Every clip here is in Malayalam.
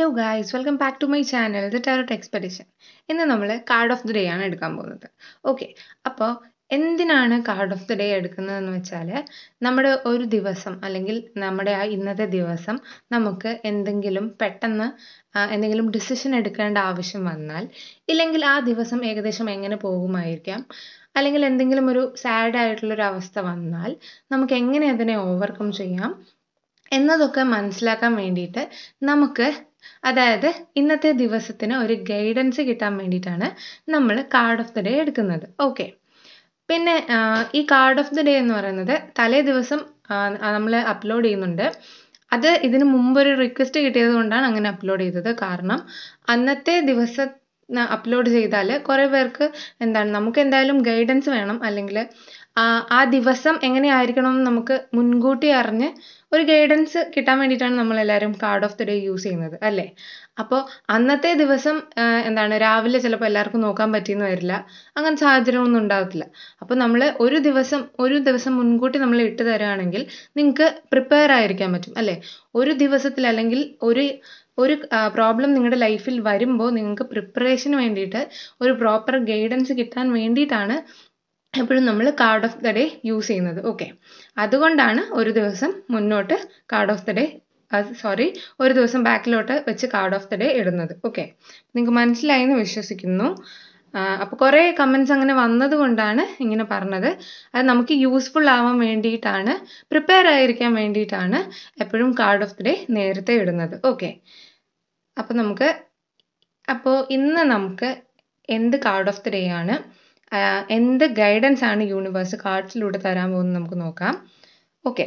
hello guys welcome back to my channel the tarot expedition ഇന്ന് നമ്മൾ കാർഡ് ഓഫ് ദി ഡേ ആണ് എടുക്കാൻ പോകുന്നത് ഓക്കെ അപ്പോൾ എന്തിനാണ് കാർഡ് ഓഫ് ദി ഡേ എടുക്കുന്നതെന്ന് വെച്ചാൽ നമ്മുടെ ഒരു ദിവസം അല്ലെങ്കിൽ നമ്മുടെ ആ ഇന്നത്തെ ദിവസം നമുക്ക് എന്തെങ്കിലും പെട്ടെന്ന് ആ, എന്തെങ്കിലും ഡിസിഷൻ എടുക്കേണ്ട ആവശ്യം വന്നാൽ ഇല്ലെങ്കിൽ ആ ദിവസം ഏകദേശം എങ്ങനെ പോകുമായിരിക്കാം അല്ലെങ്കിൽ എന്തെങ്കിലും ഒരു സാഡ് ആയിട്ടുള്ളൊരു അവസ്ഥ വന്നാൽ നമുക്ക് എങ്ങനെ അതിനെ ഓവർകം ചെയ്യാം എന്നതൊക്കെ മനസ്സിലാക്കാൻ വേണ്ടിയിട്ട് നമുക്ക് അതായത് ഇന്നത്തെ ദിവസത്തിന് ഒരു ഗൈഡൻസ് കിട്ടാൻ വേണ്ടിയിട്ടാണ് നമ്മൾ കാർഡ് ഓഫ് ദി ഡേ എടുക്കുന്നത് ഓക്കെ പിന്നെ ആ, ഈ കാർഡ് ഓഫ് ദി ഡേ എന്ന് പറയുന്നത് തലേ ദിവസം നമ്മൾ അപ്ലോഡ് ചെയ്യുന്നുണ്ട് അത് ഇതിന് മുമ്പ് ഒരു റിക്വസ്റ്റ് കിട്ടിയത് കൊണ്ടാണ് അങ്ങനെ അപ്ലോഡ് ചെയ്തത് കാരണം അന്നത്തെ ദിവസം അപ്ലോഡ് ചെയ്താൽ കുറേ പേർക്ക് എന്താണ് നമുക്ക് എന്തായാലും ഗൈഡൻസ് വേണം അല്ലെങ്കിൽ ആ ആ ദിവസം എങ്ങനെയായിരിക്കണം എന്ന് നമുക്ക് മുൻകൂട്ടി അറിഞ്ഞ് ഒരു ഗൈഡൻസ് കിട്ടാൻ വേണ്ടിയിട്ടാണ് നമ്മൾ എല്ലാവരും card of the day use ചെയ്യുന്നത് അല്ലേ അപ്പോൾ അന്നത്തെ ദിവസം ആ, എന്താണ് രാവിലെ ചിലപ്പോൾ എല്ലാവർക്കും നോക്കാൻ പറ്റിയെന്ന് വരില്ല അങ്ങനെ സാഹചര്യമൊന്നും ഉണ്ടാകത്തില്ല അപ്പോൾ നമ്മൾ ഒരു ദിവസം ഒരു ദിവസം മുൻകൂട്ടി നമ്മൾ ഇട്ട് തരുകയാണെങ്കിൽ നിങ്ങൾക്ക് പ്രിപ്പയർ ആയിരിക്കാൻ പറ്റും അല്ലേ ഒരു ദിവസത്തിൽ അല്ലെങ്കിൽ ഒരു ഒരു പ്രോബ്ലം നിങ്ങളുടെ ലൈഫിൽ വരുമ്പോൾ നിങ്ങൾക്ക് പ്രിപ്പറേഷന് വേണ്ടിയിട്ട് ഒരു പ്രോപ്പർ ഗൈഡൻസ് കിട്ടാൻ വേണ്ടിയിട്ടാണ് എപ്പോഴും നമ്മൾ card of the day use ചെയ്യുന്നത് ഓക്കെ അതുകൊണ്ടാണ് ഒരു ദിവസം മുന്നോട്ട് card of the day sorry ഒരു ദിവസം ബാക്കിലോട്ട് വെച്ച് കാർഡ് ഓഫ് ദ ഡേ ഇടുന്നത് ഓക്കെ നിങ്ങൾക്ക് മനസ്സിലായി എന്ന് വിശ്വസിക്കുന്നു അപ്പോൾ കുറേ കമൻസ് അങ്ങനെ വന്നത് കൊണ്ടാണ് ഇങ്ങനെ പറഞ്ഞത് അത് നമുക്ക് യൂസ്ഫുൾ ആവാൻ വേണ്ടിയിട്ടാണ് പ്രിപ്പയർ ആയിരിക്കാൻ വേണ്ടിയിട്ടാണ് എപ്പോഴും കാർഡ് ഓഫ് ദി ഡേ നേരത്തെ ഇടുന്നത് ഓക്കെ അപ്പോൾ നമുക്ക് അപ്പോൾ ഇന്ന് നമുക്ക് എന്ത് കാർഡ് ഓഫ് ദി ഡേ ആണ് ആ, എന്ത് ഗൈഡൻസ് ആണ് യൂണിവേഴ്സ് കാർഡ്സിലൂടെ തരാൻ പോകുന്നത് നമുക്ക് നോക്കാം ഓക്കെ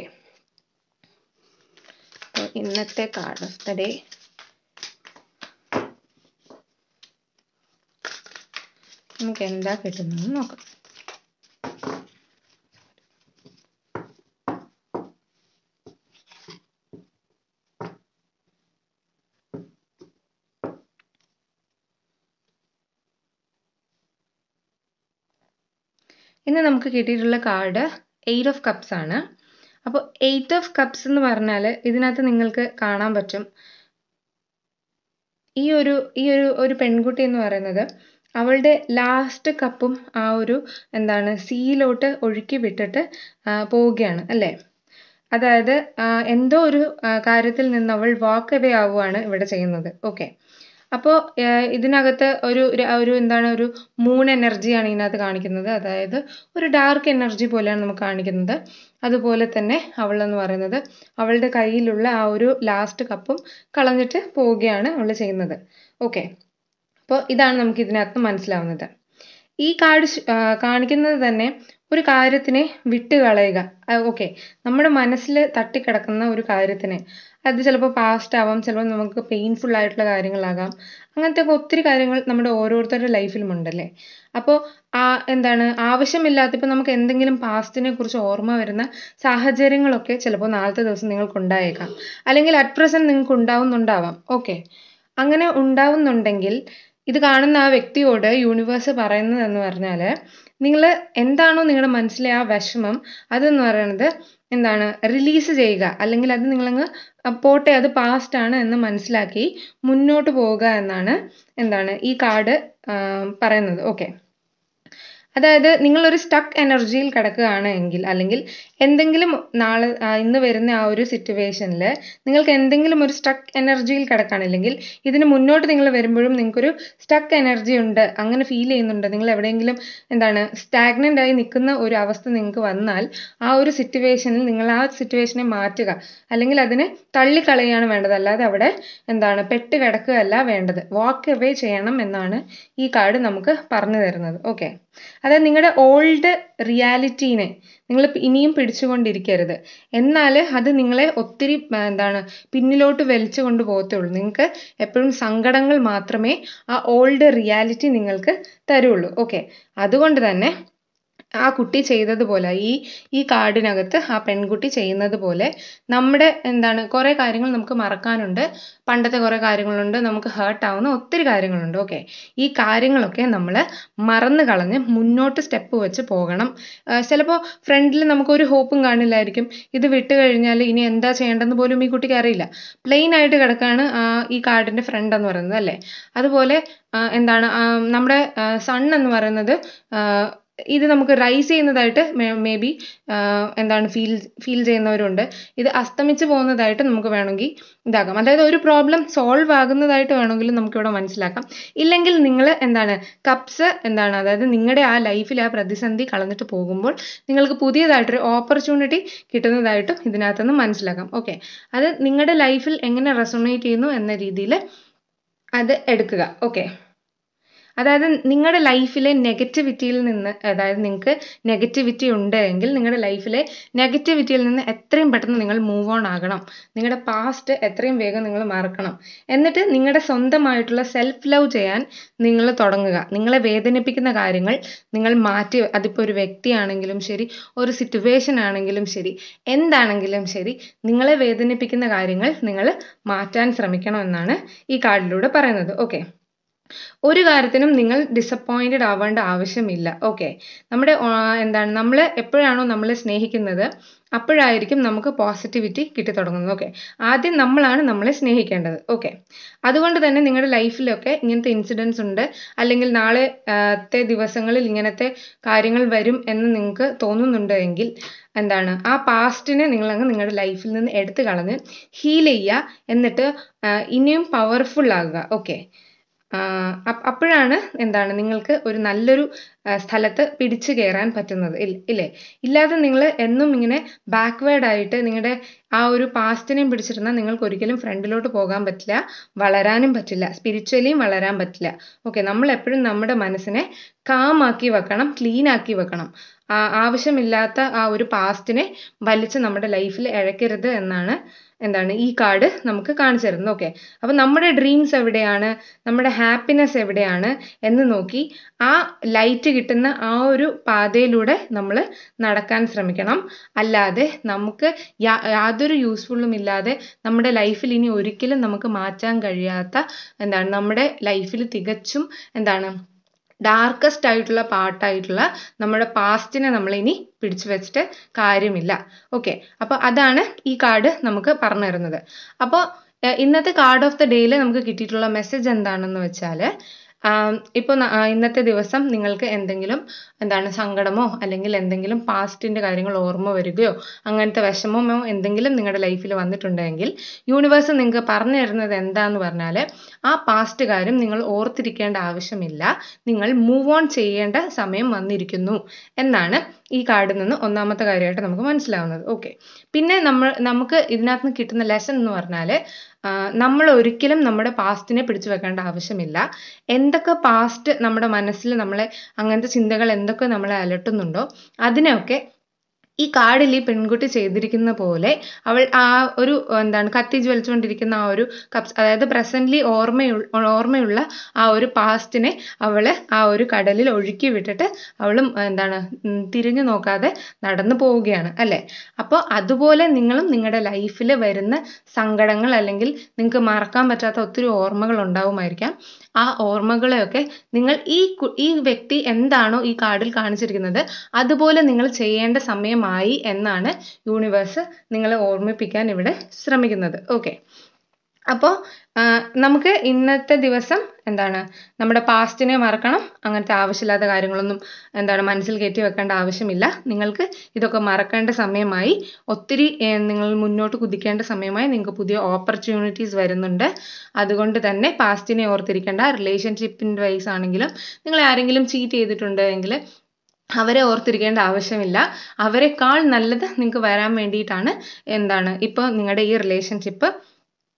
അപ്പോൾ ഇന്നത്തെ കാർഡ് ഓഫ് ദി ഡേ നമുക്ക് എന്താ കിട്ടുന്നതെന്ന് നോക്കാം ഇന്ന് നമുക്ക് കിട്ടിയിട്ടുള്ള കാർഡ് എയ്റ്റ് ഓഫ് കപ്സ് ആണ് അപ്പോൾ എയ്റ്റ് ഓഫ് കപ്സ് എന്ന് പറഞ്ഞാൽ ഇതിനകത്ത് നിങ്ങൾക്ക് കാണാൻ പറ്റും ഈ ഒരു ഈ ഒരു ഒരു പെൺകുട്ടി എന്ന് പറയുന്നത് അവളുടെ ലാസ്റ്റ് കപ്പും ആ ഒരു എന്താണ് സീയിലോട്ട് ഒഴുക്കി വിട്ടിട്ട് ആ, പോവുകയാണ് അല്ലേ അതായത് ആ, എന്തോ ഒരു ആ, കാര്യത്തിൽ നിന്ന് അവൾ വാക്ക് അവേ ആവുകയാണ് ഇവിടെ ചെയ്യുന്നത് ഓക്കെ അപ്പോൾ ഇതിനകത്ത് ഒരു ഒരു- ഒരു എന്താണ് ഒരു മൂൺ എനർജിയാണ് ഇതിനകത്ത് കാണിക്കുന്നത് അതായത് ഒരു ഡാർക്ക് എനർജി പോലെയാണ് നമുക്ക് കാണിക്കുന്നത് അതുപോലെ തന്നെ അവൾ എന്ന് പറയുന്നത് അവളുടെ കയ്യിലുള്ള ആ ഒരു ലാസ്റ്റ് കപ്പും കളഞ്ഞിട്ട് പോവുകയാണ് അവൾ ചെയ്യുന്നത് ഓക്കെ അപ്പോൾ ഇതാണ് നമുക്ക് ഇതിനകത്ത് മനസ്സിലാവുന്നത് ഈ കാർഡ് കാണിക്കുന്നത് തന്നെ ഒരു കാര്യത്തിനെ വിട്ടുകളയുക ഓക്കെ നമ്മുടെ മനസ്സിൽ തട്ടിക്കിടക്കുന്ന ഒരു കാര്യത്തിനെ അത് ചിലപ്പോൾ പാസ്റ്റ് ആവാം ചിലപ്പോൾ നമുക്ക് പെയിൻഫുൾ ആയിട്ടുള്ള കാര്യങ്ങളാകാം അങ്ങനത്തെ ഒക്കെ ഒത്തിരി കാര്യങ്ങൾ നമ്മുടെ ഓരോരുത്തരുടെ ലൈഫിലും ഉണ്ടല്ലേ അപ്പോൾ ആ എന്താണ് ആവശ്യമില്ലാത്ത ഇപ്പം നമുക്ക് എന്തെങ്കിലും പാസ്റ്റിനെ കുറിച്ച് ഓർമ്മ വരുന്ന സാഹചര്യങ്ങളൊക്കെ ചിലപ്പോൾ നാളത്തെ ദിവസം നിങ്ങൾക്ക് ഉണ്ടായേക്കാം അല്ലെങ്കിൽ അറ്റ് പ്രസന്റ് നിങ്ങൾക്ക് ഉണ്ടാവുന്നുണ്ടാവാം ഓക്കെ അങ്ങനെ ഉണ്ടാവുന്നുണ്ടെങ്കിൽ ഇത് കാണുന്ന ആ വ്യക്തിയോട് യൂണിവേഴ്സ് പറയുന്നത് എന്ന് പറഞ്ഞാൽ നിങ്ങൾ എന്താണോ നിങ്ങളുടെ മനസ്സിലെ ആ വിഷമം അതെന്ന് പറയുന്നത് എന്താണ് റിലീസ് ചെയ്യുക അല്ലെങ്കിൽ അത് നിങ്ങളങ്ങ് അഹ് പോട്ടെ അത് പാസ്റ്റ് ആണ് എന്ന് മനസ്സിലാക്കി മുന്നോട്ട് പോവുക എന്നാണ് എന്താണ് ഈ കാർഡ് പറയുന്നത് ഓക്കെ അതായത് നിങ്ങളൊരു സ്റ്റക്ക് എനർജിയിൽ കിടക്കുകയാണ് എങ്കിൽ അല്ലെങ്കിൽ എന്തെങ്കിലും നാളെ ആ, ഇന്ന് വരുന്ന ആ ഒരു സിറ്റുവേഷനിൽ നിങ്ങൾക്ക് എന്തെങ്കിലും ഒരു സ്റ്റക്ക് എനർജിയിൽ കിടക്കുകയാണെങ്കിൽ ഇതിന് മുന്നോട്ട് നിങ്ങൾ വരുമ്പോഴും നിങ്ങൾക്കൊരു സ്റ്റക്ക് എനർജി ഉണ്ട് അങ്ങനെ ഫീൽ ചെയ്യുന്നുണ്ട് നിങ്ങൾ എവിടെയെങ്കിലും എന്താണ് സ്റ്റാഗ്നൻ്റ് ആയി നിൽക്കുന്ന ഒരു അവസ്ഥ നിങ്ങൾക്ക് വന്നാൽ ആ ഒരു സിറ്റുവേഷനിൽ നിങ്ങൾ ആ സിറ്റുവേഷനെ മാറ്റുക അല്ലെങ്കിൽ അതിനെ തള്ളിക്കളയാണ് വേണ്ടത് അല്ലാതെ അവിടെ എന്താണ് പെട്ട് കിടക്കുകയല്ല വേണ്ടത് വാക്ക് അവേ ചെയ്യണം എന്നാണ് ഈ കാർഡ് നമുക്ക് പറഞ്ഞു തരുന്നത് ഓക്കെ അതായത് നിങ്ങളുടെ ഓൾഡ് റിയാലിറ്റീനെ നിങ്ങൾ ഇനിയും പിടിച്ചുകൊണ്ടിരിക്കരുത് എന്നാൽ അത് നിങ്ങളെ ഒത്തിരി ആ, എന്താണ് പിന്നിലോട്ട് വലിച്ചു കൊണ്ട് പോകത്തുള്ളൂ നിങ്ങൾക്ക് എപ്പോഴും സങ്കടങ്ങൾ മാത്രമേ ആ ഓൾഡ് റിയാലിറ്റി നിങ്ങൾക്ക് തരുള്ളൂ ഓക്കെ അതുകൊണ്ട് തന്നെ ആ കുട്ടി ചെയ്തതുപോലെ ഈ ഈ കാർഡിനകത്ത് ആ പെൺകുട്ടി ചെയ്യുന്നത് പോലെ നമ്മുടെ എന്താണ് കുറേ കാര്യങ്ങൾ നമുക്ക് മറക്കാനുണ്ട് പണ്ടത്തെ കുറേ കാര്യങ്ങളുണ്ട് നമുക്ക് ഹേർട്ട് ആവുന്ന ഒത്തിരി കാര്യങ്ങളുണ്ട് ഓക്കെ ഈ കാര്യങ്ങളൊക്കെ നമ്മൾ മറന്നു കളഞ്ഞ് മുന്നോട്ട് സ്റ്റെപ്പ് വെച്ച് പോകണം ചിലപ്പോൾ ഫ്രണ്ടിൽ നമുക്കൊരു ഹോപ്പും കാണില്ലായിരിക്കും ഇത് വിട്ട് കഴിഞ്ഞാൽ ഇനി എന്താ ചെയ്യേണ്ടതെന്ന് പോലും ഈ കുട്ടിക്ക് അറിയില്ല പ്ലെയിൻ ആയിട്ട് കിടക്കാണ് ആ ഈ കാർഡിന്റെ ഫ്രണ്ട് എന്ന് പറയുന്നത് അല്ലേ അതുപോലെ ആ, എന്താണ് ആ, നമ്മുടെ സൺ എന്ന് പറയുന്നത് ആ, ഇത് നമുക്ക് റൈസ് ചെയ്യുന്നതായിട്ട് മേ ബി എന്താണ് ഫീൽ ഫീൽ ചെയ്യുന്നവരുണ്ട് ഇത് അസ്തമിച്ച് പോകുന്നതായിട്ട് നമുക്ക് വേണമെങ്കിൽ ഇതാക്കാം അതായത് ഒരു പ്രോബ്ലം സോൾവ് ആകുന്നതായിട്ട് വേണമെങ്കിൽ നമുക്കിവിടെ മനസ്സിലാക്കാം ഇല്ലെങ്കിൽ നിങ്ങൾ എന്താണ് കപ്സ് എന്താണ് അതായത് നിങ്ങളുടെ ആ ലൈഫിൽ ആ പ്രതിസന്ധി കളഞ്ഞിട്ട് പോകുമ്പോൾ നിങ്ങൾക്ക് പുതിയതായിട്ടൊരു ഓപ്പർച്യൂണിറ്റി കിട്ടുന്നതായിട്ടും ഇതിനകത്തുനിന്ന് മനസ്സിലാക്കാം ഓക്കെ അത് നിങ്ങളുടെ ലൈഫിൽ എങ്ങനെ റെസൊണേറ്റ് ചെയ്യുന്നു എന്ന രീതിയിൽ അത് എടുക്കുക ഓക്കെ അതായത് നിങ്ങളുടെ ലൈഫിലെ നെഗറ്റിവിറ്റിയിൽ നിന്ന് അതായത് നിങ്ങൾക്ക് നെഗറ്റിവിറ്റി ഉണ്ടെങ്കിൽ നിങ്ങളുടെ ലൈഫിലെ നെഗറ്റിവിറ്റിയിൽ നിന്ന് എത്രയും പെട്ടെന്ന് നിങ്ങൾ മൂവ് ഓൺ ആകണം നിങ്ങളുടെ പാസ്റ്റ് എത്രയും വേഗം നിങ്ങൾ മറക്കണം എന്നിട്ട് നിങ്ങളുടെ സ്വന്തമായിട്ടുള്ള സെൽഫ് ലവ് ചെയ്യാൻ നിങ്ങൾ തുടങ്ങുക നിങ്ങളെ വേദനിപ്പിക്കുന്ന കാര്യങ്ങൾ നിങ്ങൾ മാറ്റി അതിപ്പോൾ ഒരു വ്യക്തിയാണെങ്കിലും ശരി ഒരു സിറ്റുവേഷൻ ആണെങ്കിലും ശരി എന്താണെങ്കിലും ശരി നിങ്ങളെ വേദനിപ്പിക്കുന്ന കാര്യങ്ങൾ നിങ്ങൾ മാറ്റാൻ ശ്രമിക്കണം എന്നാണ് ഈ കാർഡിലൂടെ പറയുന്നത് ഓക്കെ ഒരു കാര്യത്തിനും നിങ്ങൾ ഡിസപ്പോയിന്റഡ് ആവേണ്ട ആവശ്യമില്ല ഓക്കെ നമ്മുടെ ആ, എന്താണ് നമ്മൾ എപ്പോഴാണോ നമ്മളെ സ്നേഹിക്കുന്നത് അപ്പോഴായിരിക്കും നമുക്ക് പോസിറ്റിവിറ്റി കിട്ടി തുടങ്ങുന്നത് ഓക്കെ ആദ്യം നമ്മളാണ് നമ്മളെ സ്നേഹിക്കേണ്ടത് ഓക്കെ അതുകൊണ്ട് തന്നെ നിങ്ങളുടെ ലൈഫിലൊക്കെ ഇങ്ങനത്തെ ഇൻസിഡൻസ് ഉണ്ട് അല്ലെങ്കിൽ നാളെ ത്തെ ദിവസങ്ങളിൽ ഇങ്ങനത്തെ കാര്യങ്ങൾ വരും എന്ന് നിങ്ങൾക്ക് തോന്നുന്നുണ്ട് എങ്കിൽ എന്താണ് ആ പാസ്റ്റിനെ നിങ്ങൾ അങ്ങ് നിങ്ങളുടെ ലൈഫിൽ നിന്ന് എടുത്തു കളഞ്ഞ് ഹീൽ ചെയ്യുക എന്നിട്ട് ആ, ഇനിയും പവർഫുൾ ആകുക ഓക്കെ ആഹ് അപ്പ- അപ്പോഴാണ് എന്താണ് നിങ്ങൾക്ക് ഒരു നല്ലൊരു ആഹ് സ്ഥലത്ത് പിടിച്ചു കയറാൻ പറ്റുന്നത് ഇൽ- ഇല്ലേ ഇല്ലാതെ നിങ്ങൾ എന്നും ഇങ്ങനെ ബാക്ക്വേർഡ് ആയിട്ട് നിങ്ങളുടെ ആ ഒരു പാസ്റ്റിനെയും പിടിച്ചിരുന്നാൽ നിങ്ങൾക്ക് ഒരിക്കലും ഫ്രണ്ടിലോട്ട് പോകാൻ പറ്റില്ല വളരാനും പറ്റില്ല സ്പിരിച്വലിയും വളരാൻ പറ്റില്ല ഓക്കെ നമ്മൾ എപ്പോഴും നമ്മുടെ മനസ്സിനെ calm ആക്കി വെക്കണം ക്ലീൻ ആക്കി വെക്കണം ആ ആവശ്യമില്ലാത്ത ആ ഒരു പാസ്റ്റിനെ വലിച്ച് നമ്മുടെ ലൈഫിൽ ഇഴക്കരുത് എന്നാണ് എന്താണ് ഈ കാർഡ് നമുക്ക് കാണിച്ചു തരുന്നത് ഓക്കെ അപ്പൊ നമ്മുടെ ഡ്രീംസ് എവിടെയാണ് നമ്മുടെ ഹാപ്പിനെസ് എവിടെയാണ് എന്ന് നോക്കി ആ ലൈറ്റ് കിട്ടുന്ന ആ ഒരു പാതയിലൂടെ നമ്മൾ നടക്കാൻ ശ്രമിക്കണം അല്ലാതെ നമുക്ക് യാ- യാതൊരു യൂസ്ഫുള്ളും ഇല്ലാതെ നമ്മുടെ ലൈഫിൽ ഇനി ഒരിക്കലും നമുക്ക് മാറ്റാൻ കഴിയാത്ത എന്താണ് നമ്മുടെ ലൈഫിൽ തികച്ചും എന്താണ് ഡാർക്കസ്റ്റ് ആയിട്ടുള്ള പാർട്ടായിട്ടുള്ള നമ്മുടെ പാസ്റ്റിനെ നമ്മൾ ഇനി പിടിച്ചു വെച്ചിട്ട് കാര്യമില്ല ഓക്കെ അപ്പൊ അതാണ് ഈ കാർഡ് നമുക്ക് പറഞ്ഞു തരുന്നത് അപ്പോൾ ഇന്നത്തെ കാർഡ് ഓഫ് ദ ഡേയിൽ നമുക്ക് കിട്ടിയിട്ടുള്ള മെസ്സേജ് എന്താണെന്ന് വെച്ചാൽ ഇപ്പോൾ ഇന്നത്തെ ദിവസം നിങ്ങൾക്ക് എന്തെങ്കിലും എന്താണ് സങ്കടമോ അല്ലെങ്കിൽ എന്തെങ്കിലും പാസ്റ്റിന്റെ കാര്യങ്ങൾ ഓർമ്മ വരികയോ അങ്ങനത്തെ വിഷമമോ എന്തെങ്കിലും നിങ്ങളുടെ ലൈഫിൽ വന്നിട്ടുണ്ടെങ്കിൽ യൂണിവേഴ്സ് നിങ്ങൾക്ക് പറഞ്ഞു തരുന്നത് എന്താന്ന് പറഞ്ഞാൽ ആ പാസ്റ്റ് കാര്യം നിങ്ങൾ ഓർത്തിരിക്കേണ്ട ആവശ്യമില്ല നിങ്ങൾ മൂവ് ഓൺ ചെയ്യേണ്ട സമയം വന്നിരിക്കുന്നു എന്നാണ് ഈ കാർഡിൽ നിന്ന് ഒന്നാമത്തെ കാര്യമായിട്ട് നമുക്ക് മനസ്സിലാവുന്നത് ഓക്കെ പിന്നെ നമ്മൾ നമുക്ക് ഇതിനകത്ത് നിന്ന് കിട്ടുന്ന ലെസൺ എന്ന് പറഞ്ഞാൽ നമ്മൾ ഒരിക്കലും നമ്മുടെ പാസ്റ്റിനെ പിടിച്ചു വെക്കേണ്ട ആവശ്യമില്ല എന്തൊക്കെ പാസ്റ്റ് നമ്മുടെ മനസ്സിൽ നമ്മളെ അങ്ങനത്തെ ചിന്തകൾ എന്തൊക്കെ നമ്മളെ അലട്ടുന്നുണ്ടോ അതിനെയൊക്കെ ഈ കാർഡിൽ ഈ പെൺകുട്ടി ചെയ്തിരിക്കുന്ന പോലെ അവൾ ആ ഒരു എന്താണ് കത്തി ജ്വലിച്ചുകൊണ്ടിരിക്കുന്ന ആ ഒരു കപ്സ് അതായത് പ്രസന്റ്ലി ഓർമ്മയുള്ള ഓർമ്മയുള്ള ആ ഒരു പാസ്റ്റിനെ അവള് ആ ഒരു കടലിൽ ഒഴുക്കി വിട്ടിട്ട് അവളും എന്താണ് ഉം, തിരിഞ്ഞു നോക്കാതെ നടന്നു പോവുകയാണ് അല്ലെ അപ്പോൾ അതുപോലെ നിങ്ങളും നിങ്ങളുടെ ലൈഫിൽ വരുന്ന സങ്കടങ്ങൾ അല്ലെങ്കിൽ നിങ്ങൾക്ക് മറക്കാൻ പറ്റാത്ത ഒത്തിരി ഓർമ്മകൾ ഉണ്ടാവുമായിരിക്കാം ആ ഓർമ്മകളെയൊക്കെ നിങ്ങൾ ഈ കു- ഈ വ്യക്തി എന്താണോ ഈ കാർഡിൽ കാണിച്ചിരിക്കുന്നത് അതുപോലെ നിങ്ങൾ ചെയ്യേണ്ട സമയമായി എന്നാണ് യൂണിവേഴ്സ് നിങ്ങളെ ഓർമ്മിപ്പിക്കാൻ ഇവിടെ ശ്രമിക്കുന്നത് ഓക്കെ അപ്പോൾ നമുക്ക് ഇന്നത്തെ ദിവസം എന്താണ് നമ്മുടെ പാസ്റ്റിനെ മറക്കണം അങ്ങനത്തെ ആവശ്യമില്ലാത്ത കാര്യങ്ങളൊന്നും എന്താണ് മനസ്സിൽ കയറ്റി വെക്കേണ്ട ആവശ്യമില്ല നിങ്ങൾക്ക് ഇതൊക്കെ മറക്കേണ്ട സമയമായി ഒത്തിരി ഏർ, നിങ്ങൾ മുന്നോട്ട് കുതിക്കേണ്ട സമയമായി നിങ്ങൾക്ക് പുതിയ ഓപ്പർച്യൂണിറ്റീസ് വരുന്നുണ്ട് അതുകൊണ്ട് തന്നെ പാസ്റ്റിനെ ഓർത്തിരിക്കേണ്ട റിലേഷൻഷിപ്പിൻ്റെ വൈസ് ആണെങ്കിലും നിങ്ങൾ ആരെങ്കിലും ചീറ്റ് ചെയ്തിട്ടുണ്ട് എങ്കിൽ അവരെ ഓർത്തിരിക്കേണ്ട ആവശ്യമില്ല അവരെക്കാൾ നല്ലത് നിങ്ങൾക്ക് വരാൻ വേണ്ടിയിട്ടാണ് എന്താണ് ഇപ്പോൾ നിങ്ങളുടെ ഈ റിലേഷൻഷിപ്പ്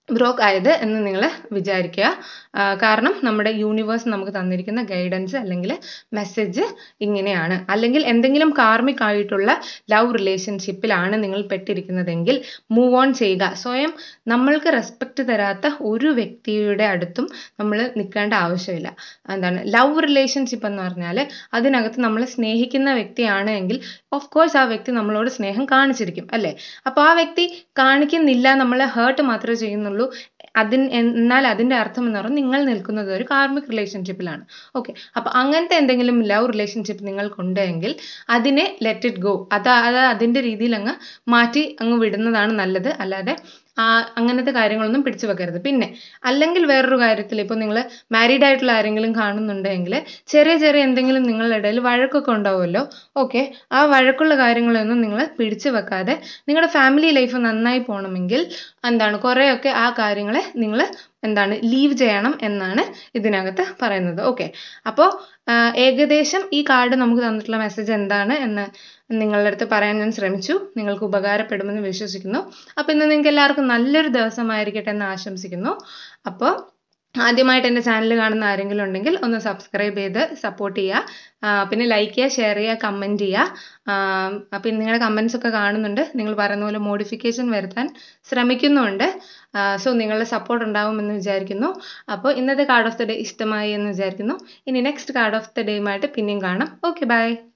ബ്രോക്ക് ആയത് എന്ന് നിങ്ങൾ വിചാരിക്കുക ആ, കാരണം നമ്മുടെ യൂണിവേഴ്സ് നമുക്ക് തന്നിരിക്കുന്ന ഗൈഡൻസ് അല്ലെങ്കിൽ മെസ്സേജ് ഇങ്ങനെയാണ് അല്ലെങ്കിൽ എന്തെങ്കിലും കാർമിക് ആയിട്ടുള്ള ലവ് റിലേഷൻഷിപ്പിലാണ് നിങ്ങൾ പെട്ടിരിക്കുന്നതെങ്കിൽ മൂവ് ഓൺ ചെയ്യുക സ്വയം നമ്മൾക്ക് റെസ്പെക്റ്റ് തരാത്ത ഒരു വ്യക്തിയുടെ അടുത്തും നമ്മൾ നിൽക്കേണ്ട ആവശ്യമില്ല എന്താണ് ലവ് റിലേഷൻഷിപ്പ് എന്ന് പറഞ്ഞാൽ അതിനകത്ത് നമ്മൾ സ്നേഹിക്കുന്ന വ്യക്തിയാണ് എങ്കിൽ ഓഫ് കോഴ്സ് ആ വ്യക്തി നമ്മളോട് സ്നേഹം കാണിച്ചിരിക്കും അല്ലേ അപ്പോൾ ആ വ്യക്തി കാണിക്കുന്നില്ല നമ്മളെ ഹേർട്ട് മാത്രമേ ചെയ്യുന്നുള്ളൂ അതിൻ എന്നാൽ അതിന്റെ അർത്ഥം എന്ന് പറഞ്ഞാൽ നിങ്ങൾ നിൽക്കുന്നത് ഒരു കാർമിക് റിലേഷൻഷിപ്പിലാണ് ഓക്കെ അപ്പൊ അങ്ങനത്തെ എന്തെങ്കിലും ലവ് റിലേഷൻഷിപ്പ് നിങ്ങൾക്കുണ്ടെങ്കിൽ അതിനെ ലെറ്റ് ഇറ്റ് ഗോ അത് അത് അതിന്റെ രീതിയിൽ അങ്ങ് മാറ്റി അങ്ങ് വിടുന്നതാണ് നല്ലത് അല്ലാതെ ആ അങ്ങനത്തെ കാര്യങ്ങളൊന്നും പിടിച്ചു വെക്കരുത് പിന്നെ അല്ലെങ്കിൽ വേറൊരു കാര്യത്തിൽ ഇപ്പോൾ നിങ്ങൾ മാരീഡ് ആയിട്ടുള്ള ആരെങ്കിലും കാണുന്നുണ്ടെങ്കിൽ ചെറിയ ചെറിയ എന്തെങ്കിലും നിങ്ങളുടെ ഇടയിൽ വഴക്കൊക്കെ ഉണ്ടാവുമല്ലോ ഓക്കെ ആ വഴക്കുള്ള കാര്യങ്ങളൊന്നും നിങ്ങൾ പിടിച്ചു വെക്കാതെ നിങ്ങളുടെ ഫാമിലി ലൈഫ് നന്നായി പോകണമെങ്കിൽ എന്താണ് കുറേയൊക്കെ ആ കാര്യങ്ങളെ നിങ്ങൾ എന്താണ് ലീവ് ചെയ്യണം എന്നാണ് ഇതിനകത്ത് പറയുന്നത് ഓക്കെ അപ്പോൾ ഏകദേശം ഈ കാർഡ് നമുക്ക് തന്നിട്ടുള്ള മെസ്സേജ് എന്താണ് എന്ന് നിങ്ങളുടെ അടുത്ത് പറയാൻ ഞാൻ ശ്രമിച്ചു നിങ്ങൾക്ക് ഉപകാരപ്പെടുമെന്ന് വിശ്വസിക്കുന്നു അപ്പോൾ ഇന്ന് നിങ്ങൾക്ക് എല്ലാവർക്കും നല്ലൊരു ദിവസമായിരിക്കട്ടെ എന്ന് ആശംസിക്കുന്നു അപ്പോൾ ആദ്യമായിട്ട് എൻ്റെ ചാനൽ കാണുന്ന ആരെങ്കിലും ഉണ്ടെങ്കിൽ ഒന്ന് സബ്സ്ക്രൈബ് ചെയ്ത് സപ്പോർട്ട് ചെയ്യുക ആ, പിന്നെ ലൈക്ക് ചെയ്യുക ഷെയർ ചെയ്യുക കമൻറ്റ് ചെയ്യുക പിന്നെ നിങ്ങളുടെ കമൻസ് ഒക്കെ കാണുന്നുണ്ട് നിങ്ങൾ പറയുന്ന പോലെ മോഡിഫിക്കേഷൻ വരുത്താൻ ശ്രമിക്കുന്നുണ്ട് സോ നിങ്ങളുടെ സപ്പോർട്ട് ഉണ്ടാവുമെന്ന് വിചാരിക്കുന്നു അപ്പോൾ ഇന്നത്തെ കാർഡ് ഓഫ് ദ ഡേ ഇഷ്ടമായി എന്ന് വിചാരിക്കുന്നു ഇനി നെക്സ്റ്റ് കാർഡ് ഓഫ് ദ ഡേയുമായിട്ട് പിന്നെയും കാണാം ഓക്കെ ബൈ